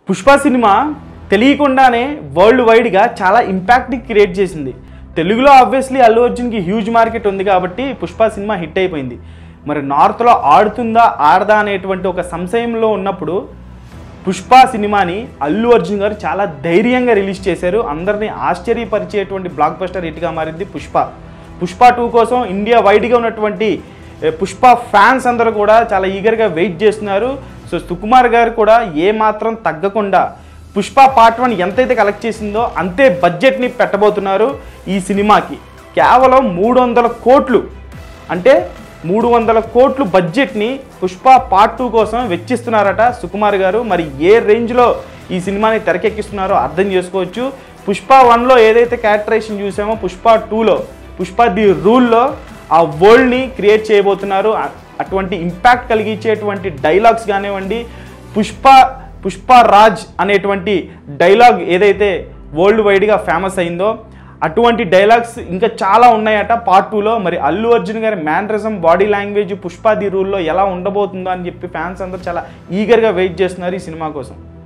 Pushpa cinema తెలియకుండానే world వైడ్గా చాలా ఇంపాక్ట్ని క్రియేట్ చేసింది తెలుగులో ఆబ్వియస్లీ అల్లు అర్జున్కి హ్యూజ్ మార్కెట్ ఉంది కాబట్టి పుష్ప సినిమా హిట్ అయిపోయింది మరి నార్త్లో ఆడుతుందా ఆడదా అనేటువంటి ఒక సంశయంలో ఉన్నప్పుడు పుష్ప సినిమాని అల్లు అర్జున్ గారు చాలా ధైర్యంగా రిలీజ్ చేశారు అందరినీ ఆశ్చర్యపరిచేటువంటి బ్లాక్ బస్టర్ హిట్గా మారింది పుష్ప పుష్ప టూ కోసం ఇండియా వైడ్గా ఉన్నటువంటి ఏ, పుష్ప ఫ్యాన్స్ అందరూ కూడా చాలా ఈగర్గా వెయిట్ చేస్తున్నారు సో సుకుమార్ గారు కూడా ఏ మాత్రం తగ్గకుండా పుష్ప పార్ట్ వన్ ఎంతైతే కలెక్ట్ చేసిందో అంతే బడ్జెట్ని పెట్టబోతున్నారు ఈ సినిమాకి కేవలం మూడు వందల కోట్లు అంటే మూడు వందల కోట్లు బడ్జెట్ని పుష్ప పార్ట్ టూ కోసం వెచ్చిస్తున్నారట సుకుమార్ గారు మరి ఏ రేంజ్లో ఈ సినిమాని తెరకెక్కిస్తున్నారో అర్థం చేసుకోవచ్చు పుష్ప వన్లో ఏదైతే క్యారెక్టరైజేషన్ చూసామో పుష్ప టూలో పుష్ప ది రూల్లో ఆ వరల్డ్ని క్రియేట్ చేయబోతున్నారు అ- అటువంటి ఇంపాక్ట్ కలిగించేటువంటి డైలాగ్స్ కానివ్వండి పుష్ప పుష్ప రాజ్ అనేటువంటి డైలాగ్ ఏదైతే వరల్డ్ వైడ్గా ఫేమస్ అయిందో అటువంటి డైలాగ్స్ ఇంకా చాలా ఉన్నాయట పార్ట్ టూలో మరి Allu Arjun garu mannerism body language Pushpa the రూల్లో ఎలా ఉండబోతుందో అని చెప్పి ఫ్యాన్స్ అందరూ చాలా ఈగర్గా వెయిట్ చేస్తున్నారు ఈ సినిమా కోసం